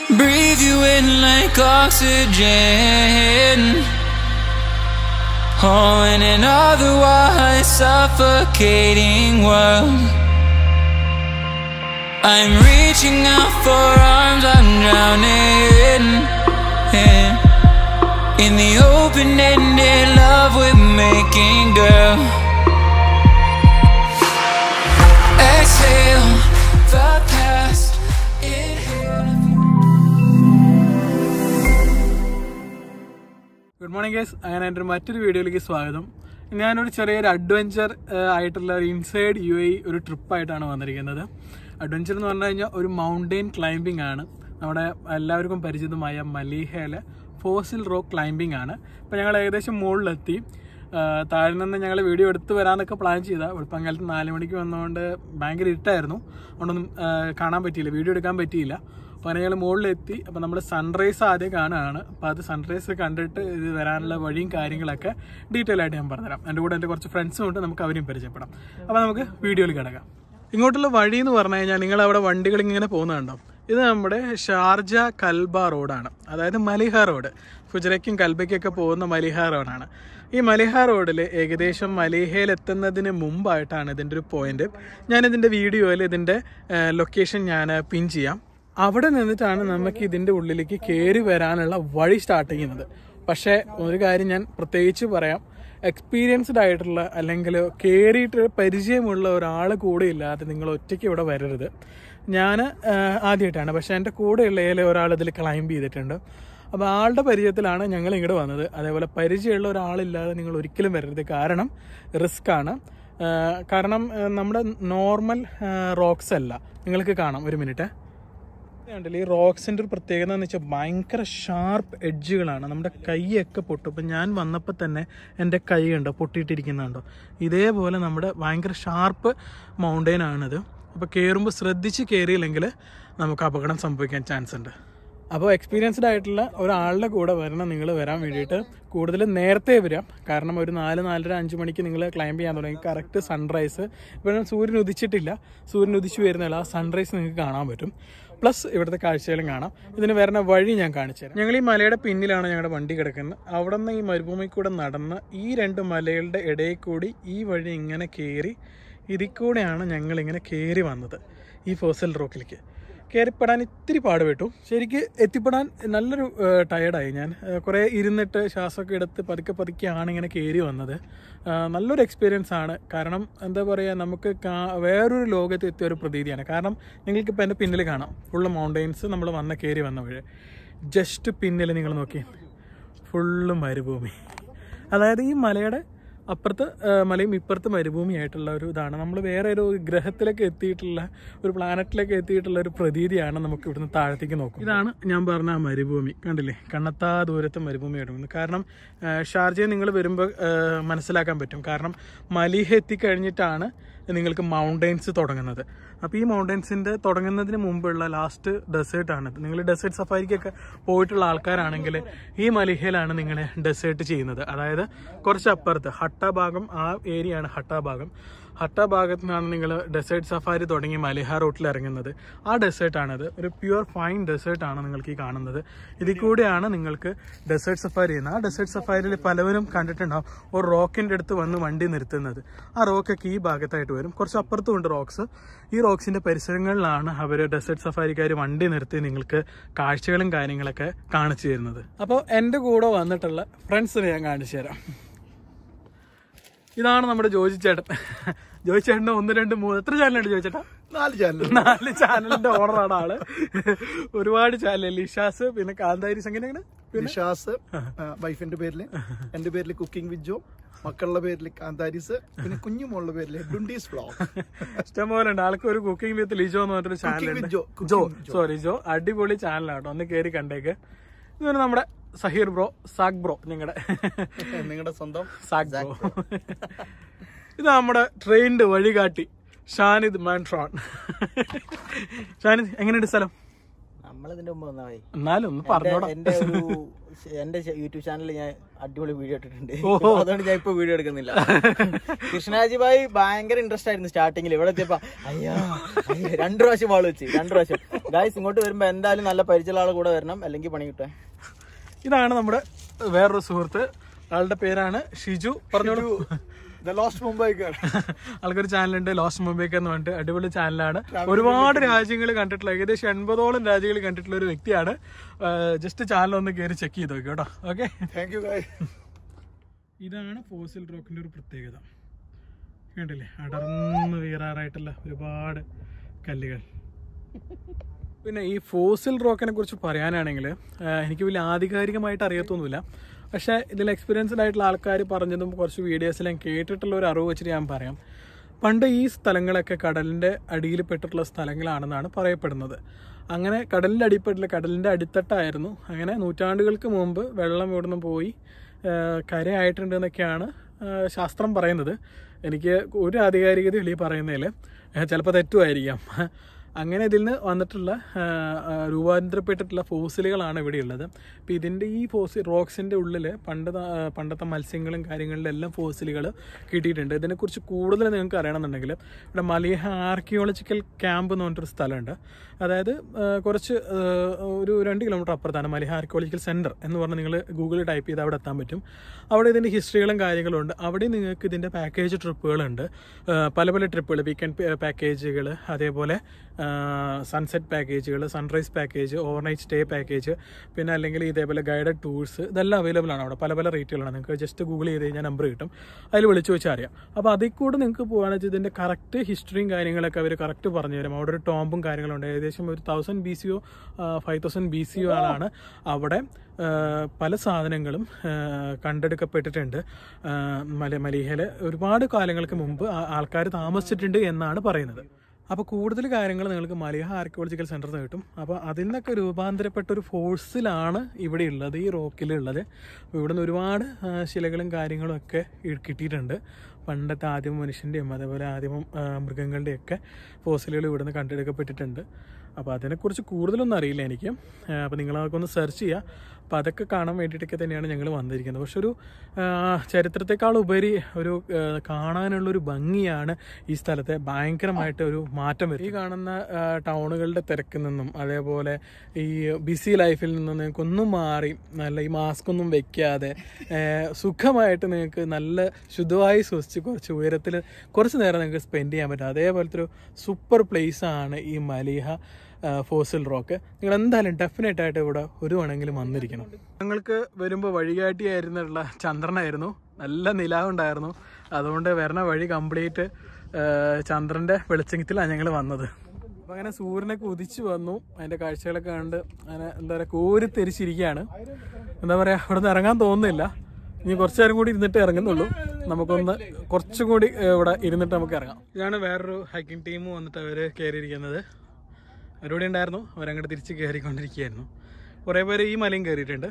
Breathe you in like oxygen. Oh, in an otherwise suffocating world. I'm reaching out for arms, I'm drowning. Yeah. In the open ended love we're making, girl. Exhale the past. Inhale. Good morning guys അങ്ങനെ എൻ്റെ ഒരു മറ്റൊരു വീഡിയോയിലേക്ക് സ്വാഗതം ഞാനൊരു ചെറിയൊരു adventure ആയിട്ടുള്ള ഒരു ഇൻസൈഡ് യു എ ഒരു ട്രിപ്പായിട്ടാണ് വന്നിരിക്കുന്നത് അഡ്വഞ്ചർ എന്ന് പറഞ്ഞു കഴിഞ്ഞാൽ ഒരു മൗണ്ടെയിൻ ക്ലൈംബിംഗ് ആണ് നമ്മുടെ എല്ലാവർക്കും പരിചിതമായ മലീഹയിലെ ഫോസിൽ റോക്ക് ക്ലൈംബിംഗ് ആണ് അപ്പോൾ ഞങ്ങൾ ഏകദേശം മുകളിലെത്തി ആ, താഴെ നിന്ന് ഞങ്ങൾ വീഡിയോ എടുത്ത് വരാനൊക്കെ പ്ലാൻ ചെയ്ത വെളുപ്പങ്കാലത്ത് നാല് മണിക്ക് വന്നതുകൊണ്ട് ഭയങ്കര ഇട്ടായിരുന്നു അതുകൊണ്ടൊന്നും ആ, കാണാൻ പറ്റിയില്ല വീഡിയോ എടുക്കാൻ പറ്റിയില്ല അപ്പോൾ അങ്ങനെ ഞങ്ങൾ മുകളിലെത്തി അപ്പോൾ നമ്മൾ സൺറൈസ് ആദ്യം കാണുകയാണ് അപ്പോൾ അത് സൺറൈസ് കണ്ടിട്ട് ഇത് വരാനുള്ള വഴിയും കാര്യങ്ങളൊക്കെ ഡീറ്റെയിൽ ആയിട്ട് ഞാൻ പറഞ്ഞുതരാം എൻ്റെ കൂടെ എൻ്റെ കുറച്ച് ഫ്രണ്ട്സും ഉണ്ട് നമുക്ക് അവരെയും പരിചയപ്പെടാം അപ്പോൾ നമുക്ക് വീഡിയോയിൽ കിടക്കാം ഇങ്ങോട്ടുള്ള വഴി എന്ന് പറഞ്ഞു കഴിഞ്ഞാൽ നിങ്ങൾ അവിടെ വണ്ടികൾ ഇങ്ങനെ പോകുന്നുണ്ടോ ഇത് നമ്മുടെ ഷാർജ കൽബ റോഡാണ് അതായത് മലിഹ റോഡ് ഫുജറയ്ക്കും കൽബയ്ക്കൊക്കെ പോകുന്ന മലിഹ റോഡാണ് ഈ മലിഹ റോഡിൽ ഏകദേശം മലിഹയിൽ എത്തുന്നതിന് മുമ്പായിട്ടാണ് ഇതിൻ്റെ ഒരു പോയിന്റ് ഞാൻ ഇതിൻ്റെ വീഡിയോയിൽ ഇതിൻ്റെ ലൊക്കേഷൻ ഞാൻ പിൻ ചെയ്യാം അവിടെ നിന്നിട്ടാണ് നമുക്ക് ഇതിൻ്റെ ഉള്ളിലേക്ക് കയറി വരാനുള്ള വഴി സ്റ്റാർട്ട് ചെയ്യുന്നത് പക്ഷേ ഒരു കാര്യം ഞാൻ പ്രത്യേകിച്ച് പറയാം എക്സ്പീരിയൻസ്ഡ് ആയിട്ടുള്ള അല്ലെങ്കിൽ കയറിയിട്ട് പരിചയമുള്ള ഒരാൾ കൂടെ ഇല്ലാതെ നിങ്ങൾ ഒറ്റയ്ക്ക് ഇവിടെ വരരുത് ഞാൻ ആദ്യമായിട്ടാണ് പക്ഷേ എൻ്റെ കൂടെയുള്ള ഏലെ ഒരാൾ ഇതിൽ ക്ലൈംബ് ചെയ്തിട്ടുണ്ട് അപ്പോൾ ആളുടെ പരിചയത്തിലാണ് ഞങ്ങൾ ഇങ്ങോട്ട് വന്നത് അതേപോലെ പരിചയമുള്ള ഒരാളില്ലാതെ നിങ്ങൾ ഒരിക്കലും വരരുത് കാരണം റിസ്ക് ആണ് ആഹ് കാരണം ആഹ് നമ്മുടെ നോർമൽ റോക്സ് അല്ല നിങ്ങൾക്ക് കാണാം ഒരു മിനിറ്റ് കണ്ടില്ല ഈ റോക്സിന്റെ ഒരു പ്രത്യേകത എന്ന് വെച്ചാൽ ഭയങ്കര ഷാർപ്പ് എഡ്ജുകളാണ് നമ്മുടെ കൈയൊക്കെ പൊട്ടും ഇപ്പം ഞാൻ വന്നപ്പോൾ തന്നെ എൻ്റെ കൈ കണ്ടോ പൊട്ടിയിട്ടിരിക്കുന്നുണ്ടോ ഇതേപോലെ നമ്മുടെ ഭയങ്കര ഷാർപ്പ് മൗണ്ടെയിൻ ആണിത് അപ്പോൾ കയറുമ്പോൾ ശ്രദ്ധിച്ച് കയറിയില്ലെങ്കിൽ നമുക്ക് അപകടം സംഭവിക്കാൻ ചാൻസ് ഉണ്ട് അപ്പോൾ എക്സ്പീരിയൻസ്ഡ് ആയിട്ടുള്ള ഒരാളുടെ കൂടെ വരണം നിങ്ങൾ വരാൻ വേണ്ടിയിട്ട് കൂടുതൽ നേരത്തെ വരാം കാരണം ഒരു നാല് നാലര അഞ്ച് മണിക്ക് നിങ്ങൾ ക്ലൈംബ് ചെയ്യാൻ തുടങ്ങി കറക്റ്റ് സൺറൈസ് ഇപ്പോൾ സൂര്യൻ ഉദിച്ചിട്ടില്ല സൂര്യൻ ഉദിച്ചു വരുന്നില്ല ആ സൺറൈസ് നിങ്ങൾക്ക് കാണാൻ പറ്റും പ്ലസ് ഇവിടുത്തെ കാഴ്ചകളും കാണാം ഇതിന് വരുന്ന വഴി ഞാൻ കാണിച്ചു തരാം ഞങ്ങൾ ഈ മലയുടെ പിന്നിലാണ് ഞങ്ങളുടെ വണ്ടി കിടക്കുന്നത് അവിടെ നിന്ന് ഈ മരുഭൂമി കൂടെ നടന്ന് ഈ രണ്ട് മലകളുടെ ഇടയിൽ കൂടി ഈ വഴി ഇങ്ങനെ കയറി ഇതിൽ കൂടെയാണ് ഞങ്ങൾ ഇങ്ങനെ കയറി വന്നത് ഈ ഫോസൽ റോക്കിലേക്ക് കയറിപ്പെടാൻ ഇത്തിരി പാടുപെട്ടു ശരിക്ക് എത്തിപ്പെടാൻ നല്ലൊരു ടയർഡായി ഞാൻ ഏഹ് കുറേ ഇരുന്നിട്ട് ശ്വാസമൊക്കെ എടുത്ത് പതുക്കെ പതുക്കെയാണ് ഇങ്ങനെ കയറി വന്നത് ആഹ് നല്ലൊരു എക്സ്പീരിയൻസ് ആണ് കാരണം എന്താ പറയുക നമുക്ക് കാ- വേറൊരു ലോകത്ത് എത്തിയ ഒരു പ്രതീതിയാണ് കാരണം നിങ്ങൾക്കിപ്പോൾ എൻ്റെ പിന്നിൽ കാണാം ഫുള്ള് മൗണ്ടെയിൻസ് നമ്മൾ വന്ന കയറി വന്ന വഴി ജസ്റ്റ് പിന്നിൽ നിങ്ങൾ നോക്കി ഫുള്ള് മരുഭൂമി അതായത് ഈ മലയുടെ അപ്പുറത്ത് ആ, മലയും ഇപ്പുറത്ത് മരുഭൂമിയായിട്ടുള്ള ഒരു ഇതാണ് നമ്മൾ വേറെ ഒരു ഗ്രഹത്തിലേക്ക് എത്തിയിട്ടുള്ള ഒരു പ്ലാനറ്റിലേക്ക് എത്തിയിട്ടുള്ള ഒരു പ്രതീതിയാണ് നമുക്ക് ഇവിടുന്ന് താഴത്തേക്ക് നോക്കും ഇതാണ് ഞാൻ പറഞ്ഞ ആ മരുഭൂമി കണ്ടില്ലേ കണ്ണത്താ ദൂരത്ത് മരുഭൂമി കിടക്കുന്നത് കാരണം ആ, ഷാർജയെ നിങ്ങൾ വരുമ്പോൾ ആ, മനസ്സിലാക്കാൻ പറ്റും കാരണം മലിഹ എത്തിക്കഴിഞ്ഞിട്ടാണ് നിങ്ങൾക്ക് മൗണ്ടെയിൻസ് തുടങ്ങുന്നത് അപ്പോൾ ഈ മൗണ്ടെയിൻസിൻ്റെ തുടങ്ങുന്നതിന് മുമ്പുള്ള ലാസ്റ്റ് ഡെസേർട്ടാണിത് നിങ്ങൾ ഡെസേർട്ട് സഫാരിക്കൊക്കെ പോയിട്ടുള്ള ആൾക്കാരാണെങ്കിൽ ഈ മലിഹയിലാണ് നിങ്ങൾ ഡെസേർട്ട് ചെയ്യുന്നത് അതായത് കുറച്ച് അപ്പുറത്ത് ഹട്ട ഭാഗം ആ ഏരിയ ആണ് ഹട്ട ഭാഗം ഹട്ട ഭാഗത്തു നിന്നാണ് നിങ്ങൾ ഡെസേർട്ട് സഫാരി തുടങ്ങി മലിഹ റോട്ടിൽ ഇറങ്ങുന്നത് ആ ഡെസേർട്ടാണിത് ഒരു പ്യുവർ ഫൈൻ ഡെസേർട്ടാണ് നിങ്ങൾക്ക് ഈ കാണുന്നത് ഇതിൽ കൂടെയാണ് നിങ്ങൾക്ക് ഡെസേർട്ട് സഫാരി ചെയ്യുന്നത് ആ ഡെസേർട്ട് സഫാരിയിൽ പലവരും കണ്ടിട്ടുണ്ടാവും ഒരു റോക്കിൻ്റെ അടുത്ത് വന്ന് വണ്ടി നിർത്തുന്നത് ആ റോക്കൊക്കെ ഈ ഭാഗത്തായിട്ട് വരും കുറച്ച് അപ്പുറത്തും ഉണ്ട് റോക്സ് ഈ റോക്സിന്റെ പരിസരങ്ങളിലാണ് അവർ ഡെസേർട്ട് സഫാരിക്കാർ വണ്ടി നിർത്തി നിങ്ങൾക്ക് കാഴ്ചകളും കാര്യങ്ങളൊക്കെ കാണിച്ചു തരുന്നത് അപ്പോൾ എൻ്റെ കൂടെ വന്നിട്ടുള്ള ഫ്രണ്ട്സിനെ ഞാൻ കാണിച്ചു തരാം ഇതാണ് നമ്മുടെ ജോജി ചേട്ടൻ ജോജി ചേട്ടൻ്റെ ഒന്ന് രണ്ട് മൂന്ന് എത്ര ചാനലുണ്ട് ജോജി ചേട്ടാ നാല് ചാനൽ നാല് ചാനലിന്റെ ഓണറാണ് ആള് ഒരുപാട് ചാനൽ ലിഷാസ് പിന്നെ കാന്താരി എങ്ങനെയാണ് വിശ്വാസ് വൈഫിന്റെ പേരില് എന്റെ പേരില് കുക്കിംഗ് വിത്ത് ജോ മക്കളുടെ പേരില് കാന്താരിസ് പിന്നെ കുഞ്ഞുമോളുടെ പേരില് ഡുണ്ടീസ് വ്ളോഗ് ഇഷ്ടംപോലെ ഉണ്ട് ആൾക്ക് ഒരു കുക്കിംഗ് വിത്ത് ലിജോ എന്ന് പറഞ്ഞൊരു Cooking ചാനലുണ്ട് with Joe, Cooking Joe with Joe. Sorry Joe അടിപൊളി ചാനലാട്ടോ ഒന്ന് കേറി കണ്ടേക്ക് ഇതൊരു നമ്മുടെ സഹീർ ബ്രോ സാഗ് ബ്രോ നിങ്ങളുടെ നിങ്ങളുടെ സ്വന്തം സാഗ് ബ്രോ ഇത് നമ്മുടെ ട്രെയിനിന്റെ വഴികാട്ടി ഷാനിദ് മാൻട്രോൺ ഷാനിദ് എങ്ങനെയുണ്ട് സ്ഥലം നമ്മളിതിന്റെ മുമ്പ് വന്നാ മതി എന്നാലും ഒന്ന് എന്റെ- പറഞ്ഞോടാ എന്റെ ഒരു എന്റെ യൂട്യൂബ് ചാനലിൽ ഞാൻ അടിപൊളി വീഡിയോ ഇട്ടിട്ടുണ്ട് ഓഹോ. അതുകൊണ്ട് ഞാൻ ഇപ്പൊ വീഡിയോ എടുക്കുന്നില്ല കൃഷ്ണാജി ഭായി ഭയങ്കര ഇൻട്രസ്റ്റ് ആയിരുന്നു സ്റ്റാർട്ടിങ്ങിൽ ഇവിടെ എത്തിയപ്പോ അയ്യാ അയ്യോ, രണ്ടു പ്രാവശ്യം വാൾ വെച്ച് രണ്ടു പ്രാവശ്യം ഗായ്സ് ഇങ്ങോട്ട് വരുമ്പോ എന്തായാലും നല്ല പരിചയമുള്ള ആളെ കൂടെ വരണം അല്ലെങ്കിൽ പണി കിട്ടാൻ ഇതാണ് നമ്മുടെ വേറൊരു സുഹൃത്ത് ആളുടെ പേരാണ് ഷിജു പറഞ്ഞോളൂ ദ ലോസ്റ്റ് മുംബൈക്കാർ ആൾക്കൊരു ചാനലുണ്ട് ലോസ്റ്റ് മുംബൈക്ക് എന്ന് പറഞ്ഞിട്ട് അടിപൊളി ചാനലാണ് ഒരുപാട് രാജ്യങ്ങൾ കണ്ടിട്ടുള്ള ഏകദേശം എൺപതോളം രാജ്യങ്ങൾ കണ്ടിട്ടുള്ള ഒരു വ്യക്തിയാണ് ജസ്റ്റ് ചാനൽ ഒന്ന് കയറി ചെക്ക് ചെയ്ത് നോക്കി കേട്ടോ ഓക്കെ താങ്ക് യു ഗായ് ഇതാണ് ഫോസിൽ റോക്കിന്റെ ഒരു പ്രത്യേകത കണ്ടില്ലേ അടർന്ന് വീറാറായിട്ടുള്ള ഒരുപാട് കല്ലുകൾ പിന്നെ ഈ ഫോസിൽ റോക്കിനെ കുറിച്ച് പറയാനാണെങ്കിൽ എനിക്ക് വലിയ ആധികാരികമായിട്ട് അറിയത്തൊന്നുമില്ല പക്ഷേ ഇതിൽ എക്സ്പീരിയൻസ്ഡ് ആയിട്ടുള്ള ആൾക്കാർ പറഞ്ഞതും കുറച്ച് വീഡിയോസിൽ ഞാൻ കേട്ടിട്ടുള്ള ഒരു അറിവ് വെച്ചിട്ട് ഞാൻ പറയാം പണ്ട് ഈ സ്ഥലങ്ങളൊക്കെ കടലിൻ്റെ അടിയിൽ പെട്ടിട്ടുള്ള സ്ഥലങ്ങളാണെന്നാണ് പറയപ്പെടുന്നത് അങ്ങനെ കടലിൻ്റെ അടിപ്പെട്ടില്ല കടലിൻ്റെ അടിത്തട്ടായിരുന്നു അങ്ങനെ നൂറ്റാണ്ടുകൾക്ക് മുമ്പ് വെള്ളം ഇവിടുന്ന് പോയി ആ, കരയായിട്ടുണ്ട് എന്നൊക്കെയാണ് ആ, ശാസ്ത്രം പറയുന്നത് എനിക്ക് ഒരു ആധികാരികതയും ഈ പറയുന്നതിൽ ചിലപ്പോൾ തെറ്റുമായിരിക്കാം അങ്ങനെ ഇതിൽ നിന്ന് വന്നിട്ടുള്ള ആ, ആ, രൂപാന്തരപ്പെട്ടിട്ടുള്ള ഫോസിലുകളാണ് ഇവിടെ ഉള്ളത് അപ്പോൾ ഇതിൻ്റെ ഈ ഫോസിൽ റോക്സിൻ്റെ ഉള്ളിൽ പണ്ട് ത- ആ, പണ്ടത്തെ മത്സ്യങ്ങളും കാര്യങ്ങളിലും എല്ലാം ഫോസിലുകൾ കിട്ടിയിട്ടുണ്ട് ഇതിനെക്കുറിച്ച് കൂടുതൽ നിങ്ങൾക്ക് അറിയണമെന്നുണ്ടെങ്കിൽ ഇവിടെ മലിഹ ആർക്കിയോളജിക്കൽ ക്യാമ്പ് എന്ന് പറഞ്ഞിട്ടൊരു സ്ഥലമുണ്ട് അതായത് ആ, കുറച്ച് ആ, ഒരു രണ്ട് കിലോമീറ്റർ അപ്പുറത്താണ് മലിഹ ആർക്കിയോളജിക്കൽ സെൻറ്റർ എന്ന് പറഞ്ഞ് നിങ്ങൾ ഗൂഗിളിൽ ടൈപ്പ് ചെയ്ത് അവിടെ എത്താൻ പറ്റും അവിടെ ഇതിൻ്റെ ഹിസ്റ്ററികളും കാര്യങ്ങളും ഉണ്ട് അവിടെ നിങ്ങൾക്ക് ഇതിൻ്റെ പാക്കേജ് ട്രിപ്പുകളുണ്ട് ആ, പല പല ട്രിപ്പുകൾ വീക്കെൻഡ് പാക്കേജുകൾ അതേപോലെ സൺസെറ്റ് പാക്കേജുകൾ sunrise package overnight stay package പിന്നെ അല്ലെങ്കിൽ ഇതേപോലെ ഗൈഡഡ് ടൂർസ് ഇതെല്ലാം അവൈലബിൾ ആണ് അവിടെ പല പല റേറ്റുകളാണ് നിങ്ങൾക്ക് ജസ്റ്റ് ഗൂഗിൾ ചെയ്ത് കഴിഞ്ഞാൽ നമ്പർ കിട്ടും അതിൽ വിളിച്ചു വെച്ചാൽ അറിയാം അപ്പോൾ അതിൽ കൂടെ നിങ്ങൾക്ക് പോകുകയാണെന്ന് വെച്ചാൽ ഇതിൻ്റെ കറക്റ്റ് ഹിസ്റ്ററിയും കാര്യങ്ങളൊക്കെ അവർ കറക്റ്റ് പറഞ്ഞു തരും അവിടെ ഒരു ടോമ്പും കാര്യങ്ങളുണ്ട് ഏകദേശം ഒരു തൗസൻഡ് ബി സിയോ ഫൈവ് തൗസൻഡ് ബി സിയോ ആണ് അവിടെ ആ, പല സാധനങ്ങളും ആ, കണ്ടെടുക്കപ്പെട്ടിട്ടുണ്ട് ആ, മല മലീഹയിൽ ഒരുപാട് കാലങ്ങൾക്ക് മുമ്പ് ആൾക്കാർ താമസിച്ചിട്ടുണ്ട് എന്നാണ് പറയുന്നത് അപ്പോൾ കൂടുതൽ കാര്യങ്ങൾ നിങ്ങൾക്ക് മലയാ ആർക്കിയോളജിക്കൽ സെൻറ്ററിൽ നിന്ന് കിട്ടും അപ്പോൾ അതിൽ നിന്നൊക്കെ രൂപാന്തരപ്പെട്ട ഒരു ഫോഴ്സിലാണ് ഇവിടെ ഉള്ളത് ഈ റോക്കിലുള്ളത് അപ്പോൾ ഇവിടെ നിന്ന് ഒരുപാട് ആ, ശിലകളും കാര്യങ്ങളും ഒക്കെ ഇ- കിട്ടിയിട്ടുണ്ട് പണ്ടത്തെ ആദ്യം മനുഷ്യൻ്റെയും അതേപോലെ ആദ്യം ആ, മൃഗങ്ങളുടെയൊക്കെ ഫോസിലുകൾ ഇവിടെ നിന്ന് കണ്ടെടുക്കപ്പെട്ടിട്ടുണ്ട് അപ്പോൾ അതിനെക്കുറിച്ച് കൂടുതലൊന്നും അറിയില്ല എനിക്ക് അപ്പോൾ നിങ്ങളതൊക്കെ ഒന്ന് സെർച്ച് ചെയ്യുക അപ്പോൾ അതൊക്കെ കാണാൻ വേണ്ടിയിട്ടൊക്കെ തന്നെയാണ് ഞങ്ങൾ വന്നിരിക്കുന്നത് പക്ഷെ ഒരു ആ, ചരിത്രത്തെക്കാൾ ഉപരി ഒരു ആ, കാണാനുള്ളൊരു ഭംഗിയാണ് ഈ സ്ഥലത്തെ ഭയങ്കരമായിട്ട് ഒരു മാറ്റം വരും ഈ കാണുന്ന ആ, ടൗണുകളുടെ തിരക്കിൽ നിന്നും അതേപോലെ ഈ ബിസി ലൈഫിൽ നിന്നും നിങ്ങൾക്ക് ഒന്നും മാറി നല്ല ഈ മാസ്ക് ഒന്നും വെക്കാതെ ആ, സുഖമായിട്ട് നിങ്ങൾക്ക് നല്ല ശുദ്ധമായി ശ്വസിച്ച് കുറച്ച് ഉയരത്തിൽ കുറച്ച് നേരം നിങ്ങൾക്ക് സ്പെൻഡ് ചെയ്യാൻ പറ്റും അതേപോലത്തെ ഒരു സൂപ്പർ പ്ലേസ് ആണ് ഈ മലിഹ ഫോസിൽ റോക്ക് നിങ്ങൾ എന്തായാലും ഡെഫിനറ്റ് ആയിട്ട് ഇവിടെ ഒരു വേണമെങ്കിലും വന്നിരിക്കണം ഞങ്ങൾക്ക് വരുമ്പോൾ വഴികാട്ടിയായിരുന്നുള്ള ചന്ദ്രനായിരുന്നു നല്ല നിലാവുണ്ടായിരുന്നു അതുകൊണ്ട് വരണ വഴി കംപ്ലീറ്റ് ചന്ദ്രൻ്റെ വെളിച്ചത്തിലാണ് ഞങ്ങൾ വന്നത് അപ്പോൾ അങ്ങനെ സൂര്യനൊക്കെ ഉദിച്ചു വന്നു അതിൻ്റെ കാഴ്ചകളൊക്കെ കണ്ട് അങ്ങനെ എന്താ പറയുക കോരിത്തെരിച്ചിരിക്കുകയാണ് എന്താ പറയുക ഇവിടെ നിന്ന് ഇറങ്ങാൻ തോന്നുന്നില്ല ഇനി കുറച്ച് നേരം കൂടി ഇരുന്നിട്ട് ഇറങ്ങുന്നുള്ളൂ നമുക്കൊന്ന് കുറച്ചും കൂടി ഏഹ്, ഇവിടെ ഇരുന്നിട്ട് നമുക്ക് ഇറങ്ങാം ഇതാണ് വേറൊരു ഹൈക്കിംഗ് ടീം വന്നിട്ട് അവർ കയറിയിരിക്കുന്നത് അവരോടെ ഉണ്ടായിരുന്നു അവരങ്ങോട്ട് തിരിച്ച് കയറിക്കൊണ്ടിരിക്കുകയായിരുന്നു കുറേ പേര് ഈ മലയും കയറിയിട്ടുണ്ട്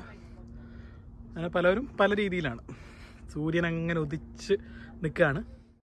അങ്ങനെ പലരും പല രീതിയിലാണ് സൂര്യൻ അങ്ങനെ ഉദിച്ച് നിൽക്കുകയാണ്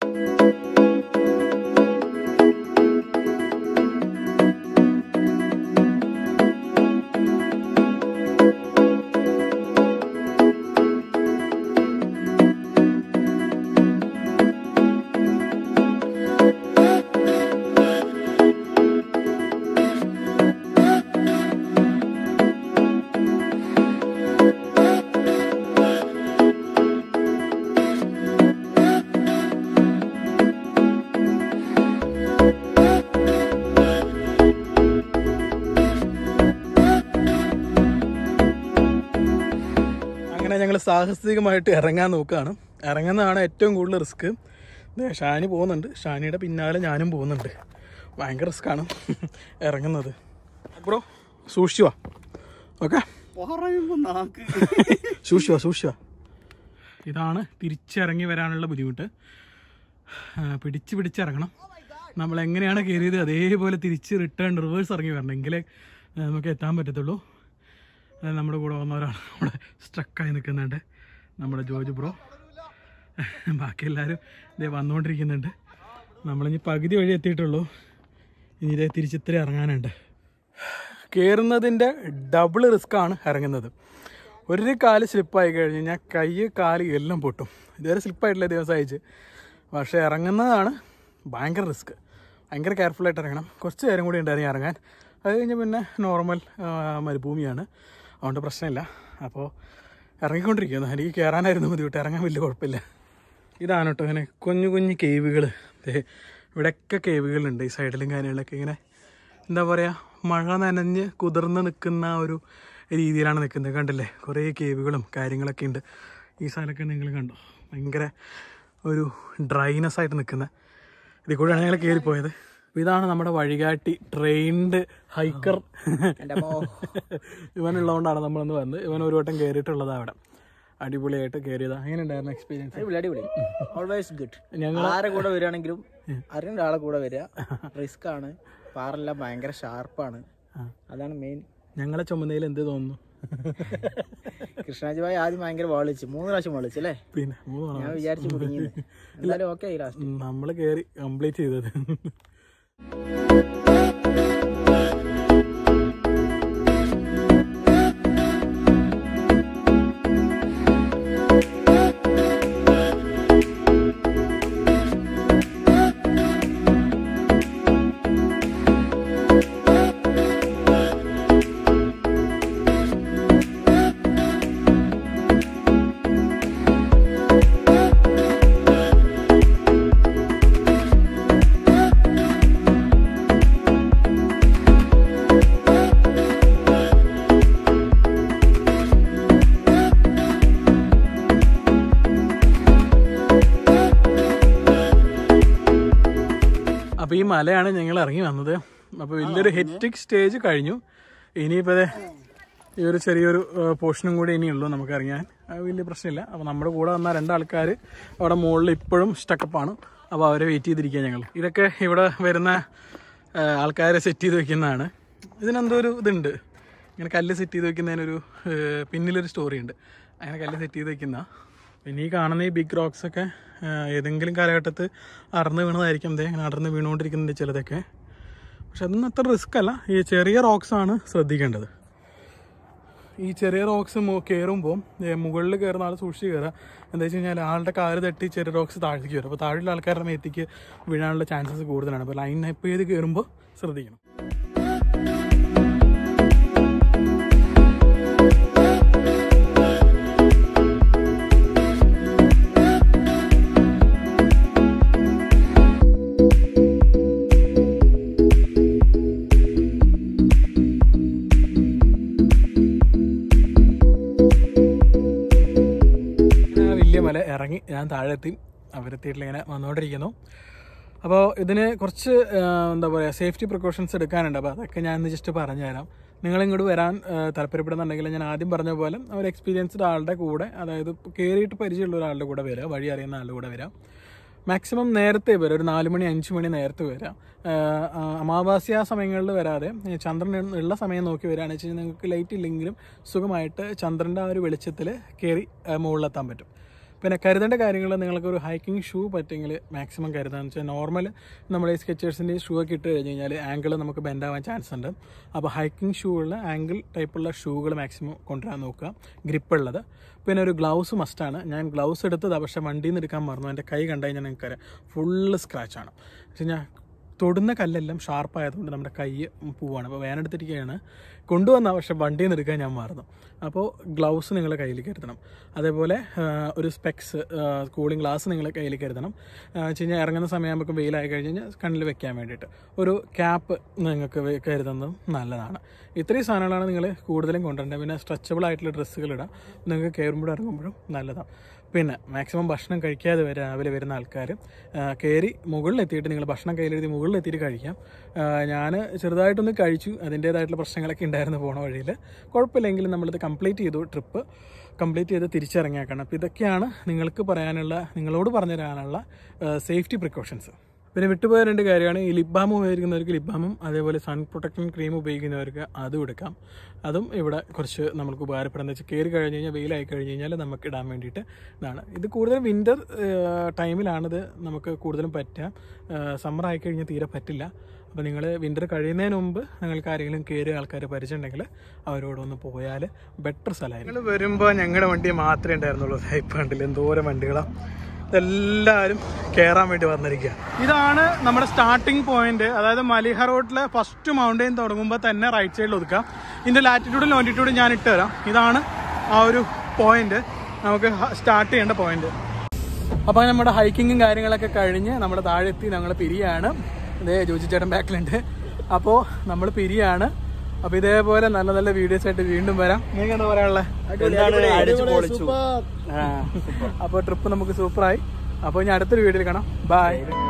അങ്ങനെ ഞങ്ങൾ സാഹസികമായിട്ട് ഇറങ്ങാൻ നോക്കുകയാണ് ഇറങ്ങുന്നതാണ് ഏറ്റവും കൂടുതൽ റിസ്ക് ഷാനി പോകുന്നുണ്ട് ഷാനിയുടെ പിന്നാലെ ഞാനും പോകുന്നുണ്ട് ഭയങ്കര റിസ്ക്കാണ് ഇറങ്ങുന്നത് ബ്രോ സൂക്ഷിച്ചു ഓക്കെ പറയുമ്പോ നാക്ക് സൂക്ഷിച്ചു സൂക്ഷിച്ചു ഇതാണ് തിരിച്ചിറങ്ങി വരാനുള്ള ബുദ്ധിമുട്ട് ആ, പിടിച്ച് പിടിച്ചിറങ്ങണം നമ്മൾ എങ്ങനെയാണ് കയറിയത് അതേപോലെ തിരിച്ച് റിട്ടേൺ റിവേഴ്സ് ഇറങ്ങി വരണം എങ്കിലേ ആ, നമുക്ക് എത്താൻ പറ്റത്തുള്ളൂ അത് നമ്മുടെ കൂടെ വന്ന ഒരാൾ അവിടെ സ്ട്രക്കായി നിൽക്കുന്നുണ്ട് നമ്മുടെ ജോർജ് ബ്രോ ബാക്കി എല്ലാവരും ഇതേ വന്നുകൊണ്ടിരിക്കുന്നുണ്ട് നമ്മളിനി പകുതി വഴി എത്തിയിട്ടുള്ളൂ ഇനി ഇതേ തിരിച്ച് ഇത്ര ഇറങ്ങാനുണ്ട് കയറുന്നതിൻ്റെ ഡബിൾ റിസ്ക് ആണ് ഇറങ്ങുന്നത് ഒരു കാല് സ്ലിപ്പായി കഴിഞ്ഞ് കഴിഞ്ഞാൽ കൈ കാല് എല്ലാം പൊട്ടും ഇതുവരെ സ്ലിപ്പായിട്ടില്ല ദിവസം അയച്ച് പക്ഷേ ഇറങ്ങുന്നതാണ് ഭയങ്കര റിസ്ക് ഭയങ്കര കെയർഫുള്ളായിട്ട് ഇറങ്ങണം കുറച്ച് നേരം കൂടി ഉണ്ടായിരുന്നു ഇറങ്ങാൻ അത് കഴിഞ്ഞ് പിന്നെ നോർമൽ മരുഭൂമിയാണ് അതുകൊണ്ട് പ്രശ്നമില്ല അപ്പോൾ ഇറങ്ങിക്കൊണ്ടിരിക്കുന്നു എനിക്ക് കയറാനായിരുന്നു ബുദ്ധിമുട്ട് ഇറങ്ങാൻ വലിയ കുഴപ്പമില്ല ഇതാണ് കേട്ടോ ഇങ്ങനെ കുഞ്ഞു കുഞ്ഞു കേവുകൾ ഇവിടെയൊക്കെ കേവുകളുണ്ട് ഈ സൈഡിലും കാര്യങ്ങളിലൊക്കെ ഇങ്ങനെ എന്താ പറയുക മഴ നനഞ്ഞ് കുതിർന്ന് നിൽക്കുന്ന ആ ഒരു രീതിയിലാണ് നിൽക്കുന്നത് കണ്ടില്ലേ കുറേ കേവുകളും കാര്യങ്ങളൊക്കെ ഉണ്ട് ഈ സ്ഥലമൊക്കെ നിങ്ങൾ കണ്ടോ ഭയങ്കര ഒരു ഡ്രൈനെസ് ആയിട്ട് നിൽക്കുന്ന ഇതിൽ കൂടെയാണ് ഞങ്ങൾ കയറിപ്പോയത് അപ്പോൾ ഇതാണ് നമ്മുടെ വഴികാട്ടി ട്രെയിൻഡ് ഹൈക്കർ ഇവനുള്ളതുകൊണ്ടാണ് നമ്മളൊന്ന് വന്നത് ഇവൻ ഒരു വട്ടം കയറിയിട്ടുള്ളത് അവിടെ അടിപൊളിയായിട്ട് കയറിയതാ അങ്ങനെ ഉണ്ടായിരുന്നു എക്സ്പീരിയൻസ് അടിപൊളി അടിപൊളി ഓൾവേസ് ഗുഡ് ഞങ്ങൾ ആരെ കൂടെ വരികയാണെങ്കിലും അറിയേണ്ട ആളെ കൂടെ വരിക റിസ്ക് ആണ് പാറെല്ലാം ഭയങ്കര ഷാർപ്പാണ് അതാണ് മെയിൻ ഞങ്ങളെ ചുമതലയിൽ എന്ത് തോന്നുന്നു കൃഷ്ണാജി ഭായി ആദ്യം ഭയങ്കര വാളിച്ച് മൂന്ന് പ്രാവശ്യം വാളിച്ചു അല്ലേ പിന്നെ മൂന്ന് തവണ ഞാൻ വിചാരിച്ചു മുടങ്ങി എന്തായാലും ഓക്കെ ആയി ലാസ്റ്റ് നമ്മൾ കയറി കംപ്ലീറ്റ് ചെയ്തത് അപ്പോൾ ഈ മലയാണ് ഞങ്ങൾ ഇറങ്ങി വന്നത് അപ്പോൾ വലിയൊരു ഹെറ്റിക് സ്റ്റേജ് കഴിഞ്ഞു ഇനിയിപ്പോൾ ദേ ഈ ഒരു ചെറിയൊരു പോർഷനും കൂടി ഇനിയുള്ളൂ നമുക്ക് ഇറങ്ങാൻ അത് വലിയ പ്രശ്നമില്ല അപ്പോൾ നമ്മുടെ കൂടെ വന്ന രണ്ടാൾക്കാർ അവിടെ മുകളിൽ ഇപ്പോഴും സ്റ്റക്കപ്പാണ് അപ്പോൾ അവരെ വെയിറ്റ് ചെയ്തിരിക്കുക ഞങ്ങൾ ഇതൊക്കെ ഇവിടെ വരുന്ന ആൾക്കാരെ സെറ്റ് ചെയ്ത് വെക്കുന്നതാണ് ഇതിനെന്തോ ഒരു ഇതുണ്ട് ഇങ്ങനെ കല്ല് സെറ്റ് ചെയ്ത് വെക്കുന്നതിനൊരു ഏഹ്, പിന്നിലൊരു സ്റ്റോറി ഉണ്ട് അങ്ങനെ കല്ല് സെറ്റ് ചെയ്ത് വെക്കുന്ന പിന്നെ ഈ കാണുന്ന ഈ ബിഗ് റോക്സ് ഒക്കെ ഏഹ്, ഏതെങ്കിലും കാലഘട്ടത്ത് അടർന്ന് വീണതായിരിക്കും ദേ ഇങ്ങനെ അടർന്ന് വീണുകൊണ്ടിരിക്കുന്നുണ്ട് ചിലതൊക്കെ പക്ഷെ അതൊന്നും അത്ര റിസ്ക് അല്ല ഈ ചെറിയ റോക്സ് ആണ് ശ്രദ്ധിക്കേണ്ടത് ഈ ചെറിയ റോക്സ് കയറുമ്പോൾ മുകളിൽ കയറുന്ന ആൾ സൂക്ഷിച്ച് കയറുക എന്താ വെച്ച് കഴിഞ്ഞാൽ ആളുടെ കാല് തട്ടി ചെറിയ റോക്സ് താഴേക്ക് കയറും അപ്പോൾ താഴെയുള്ള ആൾക്കാരുടെ മേത്തേക്ക് വീഴാനുള്ള ചാൻസസ് കൂടുതലാണ് അപ്പോൾ ലൈൻ അപ്പ് ചെയ്ത് കയറുമ്പോൾ ശ്രദ്ധിക്കണം ഞാൻ വലിയ മല ഇറങ്ങി ഞാൻ താഴെത്തി അവരെത്തിയിട്ടില്ല ഇങ്ങനെ വന്നുകൊണ്ടിരിക്കുന്നു അപ്പോൾ ഇതിന് കുറച്ച് ആ, എന്താ പറയുക സേഫ്റ്റി പ്രിക്കോഷൻസ് എടുക്കാനുണ്ട് അപ്പോൾ അതൊക്കെ ഞാൻ ഇന്ന് ജസ്റ്റ് പറഞ്ഞുതരാം നിങ്ങൾ ഇങ്ങോട്ട് വരാൻ ആ, താല്പര്യപ്പെടുന്നുണ്ടെങ്കിൽ ഞാൻ ആദ്യം പറഞ്ഞ പോലെ ഒരു എക്സ്പീരിയൻസ്ഡ് ആളുടെ കൂടെ അതായത് ഇപ്പോൾ കയറിയിട്ട് പരിചയമുള്ള ഒരാളുടെ കൂടെ വരിക വഴി അറിയുന്ന ആളുടെ കൂടെ വരാം മാക്സിമം നേരത്തെ വരാം ഒരു നാല് മണി അഞ്ച് മണി നേരത്തെ വരാം ആഹ് ആ അമാവാസ്യ സമയങ്ങളിൽ വരാതെ ഈ ചന്ദ്രൻ ഉള്ള സമയം നോക്കി വരികയാണെന്ന് വെച്ച് കഴിഞ്ഞാൽ നിങ്ങൾക്ക് ലൈറ്റ് ഇല്ലെങ്കിലും സുഖമായിട്ട് ചന്ദ്രൻ്റെ ആ ഒരു വെളിച്ചത്തിൽ കയറി ആഹ് മുകളിലെത്താൻ പറ്റും പിന്നെ കരുതേണ്ട കാര്യങ്ങൾ നിങ്ങൾക്ക് ഒരു ഹൈക്കിംഗ് ഷൂ പറ്റുമെങ്കിൽ മാക്സിമം കരുതാന്ന് വെച്ചാൽ നോർമൽ നമ്മുടെ ഈ സ്കെച്ചേഴ്സിൻ്റെ ഷൂ ഒക്കെ ഇട്ട് കഴിഞ്ഞ് കഴിഞ്ഞാൽ ആംഗിൾ നമുക്ക് ബെൻഡ് ആവാൻ ചാൻസ് ഉണ്ട് അപ്പോൾ ഹൈക്കിംഗ് ഷൂ ഉള്ള ആംഗിൾ ടൈപ്പുള്ള ഷൂകൾ മാക്സിമം കൊണ്ടുവരാൻ നോക്കുക ഗ്രിപ്പ് ഉള്ളത് പിന്നെ ഒരു ഗ്ലൗസ് മസ്റ്റാണ് ഞാൻ ഗ്ലൗസ് എടുത്തതാണ് പക്ഷേ വണ്ടിയിൽ നിന്ന് എടുക്കാൻ മറന്നു എൻ്റെ കൈ കണ്ടു കഴിഞ്ഞാൽ നിങ്ങൾക്കറിയാം ഫുള്ള് സ്ക്രാച്ചാണ് പക്ഷേ ഞാൻ തൊടുന്ന കല്ലെല്ലാം ഷാർപ്പായതുകൊണ്ട് നമ്മുടെ കൈ പോവാണ് അപ്പോൾ വേനെടുത്തിരിക്കുകയാണ് കൊണ്ടുവന്ന പക്ഷെ വണ്ടിയിൽ നിന്ന് എടുക്കാൻ ഞാൻ മറന്നു അപ്പോൾ ഗ്ലൗസ് നിങ്ങളുടെ കയ്യിൽ കരുതണം അതേപോലെ ആ, ഒരു സ്പെക്സ് കൂളിംഗ് ഗ്ലാസ് നിങ്ങളുടെ കയ്യിൽ കരുതണം വെച്ച് കഴിഞ്ഞാൽ ഇറങ്ങുന്ന സമയമാകുമ്പോൾ വെയിലായി കഴിഞ്ഞ് കഴിഞ്ഞാൽ കണ്ണിൽ വെക്കാൻ വേണ്ടിയിട്ട് ഒരു ക്യാപ്പ് നിങ്ങൾക്ക് വെ- കരുതുന്നതും നല്ലതാണ് ഇത്രയും സാധനങ്ങളാണ് നിങ്ങൾ കൂടുതലും കൊണ്ടുവരേണ്ടത് പിന്നെ സ്ട്രെച്ചബിൾ ആയിട്ടുള്ള ഡ്രസ്സുകൾ ഇടാം നിങ്ങൾക്ക് കയറുമ്പോഴും ഇറങ്ങുമ്പോഴും നല്ലതാണ് പിന്നെ മാക്സിമം ഭക്ഷണം കഴിക്കാതെ വരെ രാവിലെ വരുന്ന ആൾക്കാർ കയറി മുകളിലെത്തിയിട്ട് നിങ്ങൾ ഭക്ഷണം കയ്യിലെഴുതി മുകളിലെത്തിയിട്ട് കഴിക്കാം ഞാൻ ചെറുതായിട്ടൊന്ന് കഴിച്ചു അതിൻ്റേതായിട്ടുള്ള പ്രശ്നങ്ങളൊക്കെ ഉണ്ടായിരുന്നു പോണ വഴിയിൽ കുഴപ്പമില്ലെങ്കിലും നമ്മളിത് കംപ്ലീറ്റ് ചെയ്തു ട്രിപ്പ് കംപ്ലീറ്റ് ചെയ്ത് തിരിച്ചിറങ്ങിയേക്കണം അപ്പോൾ ഇതൊക്കെയാണ് നിങ്ങൾക്ക് പറയാനുള്ള നിങ്ങളോട് പറഞ്ഞു തരാനുള്ള സേഫ്റ്റി പ്രിക്കോഷൻസ് പിന്നെ വിട്ടുപോയ രണ്ട് കാര്യമാണ് ഈ ലിപ് ബാം ഉപയോഗിക്കുന്നവർക്ക് ലിപ് ബാമും അതേപോലെ സൺ പ്രൊട്ടക്ഷൻ ക്രീം ഉപയോഗിക്കുന്നവർക്ക് അതും എടുക്കാം അതും ഇവിടെ കുറച്ച് നമുക്ക് ഉപകാരപ്പെടുന്നത് വെച്ചാൽ കയറി കഴിഞ്ഞ് കഴിഞ്ഞാൽ വെയിലായി കഴിഞ്ഞ് കഴിഞ്ഞാൽ നമുക്ക് ഇടാൻ വേണ്ടിയിട്ട് ഇതാണ് ഇത് കൂടുതലും വിൻ്റർ ടൈമിലാണിത് നമുക്ക് കൂടുതലും പറ്റുക സമ്മർ ആയി കഴിഞ്ഞാൽ തീരെ പറ്റില്ല അപ്പോൾ നിങ്ങൾ വിൻ്റർ കഴിയുന്നതിന് മുമ്പ് നിങ്ങൾക്ക് ആരെങ്കിലും കയറിയ ആൾക്കാർ പരിചയമുണ്ടെങ്കിൽ അവരോട് ഒന്ന് പോയാൽ ബെറ്റർ സ്ഥലമായിരിക്കും നിങ്ങൾ വരുമ്പോൾ ഞങ്ങളുടെ വണ്ടി മാത്രമേ ഉണ്ടായിരുന്നുള്ളൂ ഇപ്പം കണ്ടില്ല എന്തോരം വണ്ടികളാണ് ഇതെല്ലാവരും കയറാൻ വേണ്ടി വന്നിരിക്കുക ഇതാണ് നമ്മുടെ സ്റ്റാർട്ടിംഗ് പോയിന്റ് അതായത് മലിഹ റോഡിലെ ഫസ്റ്റ് മൗണ്ടെയിൻ തുടങ്ങുമ്പോൾ തന്നെ റൈറ്റ് സൈഡിൽ ഒതുക്കാം ഇതിൻ്റെ ലാറ്റിറ്റ്യൂഡും ലോണ്ടിറ്റ്യൂഡും ഞാൻ ഇട്ട് തരാം ഇതാണ് ആ ഒരു പോയിന്റ് നമുക്ക് സ്റ്റാർട്ട് ചെയ്യേണ്ട പോയിന്റ് അപ്പോൾ നമ്മുടെ ഹൈക്കിങ്ങും കാര്യങ്ങളൊക്കെ കഴിഞ്ഞ് നമ്മുടെ താഴെ എത്തി ഞങ്ങൾ പിരിയാണ് ഇതേ ജോജി ചേട്ടൻ ബാക്കിലുണ്ട് അപ്പോൾ നമ്മൾ പിരിയാണ് അപ്പോൾ ഇതേപോലെ നല്ല നല്ല വീഡിയോസ് ആയിട്ട് വീണ്ടും വരാം നിങ്ങൾക്ക് എന്താ പറയാനുള്ളത് അടിച്ചു പൊളിച്ചു അപ്പോൾ ട്രിപ്പ് നമുക്ക് സൂപ്പറായി അപ്പോൾ ഇനി അടുത്തൊരു വീഡിയോയിൽ കാണാം ബൈ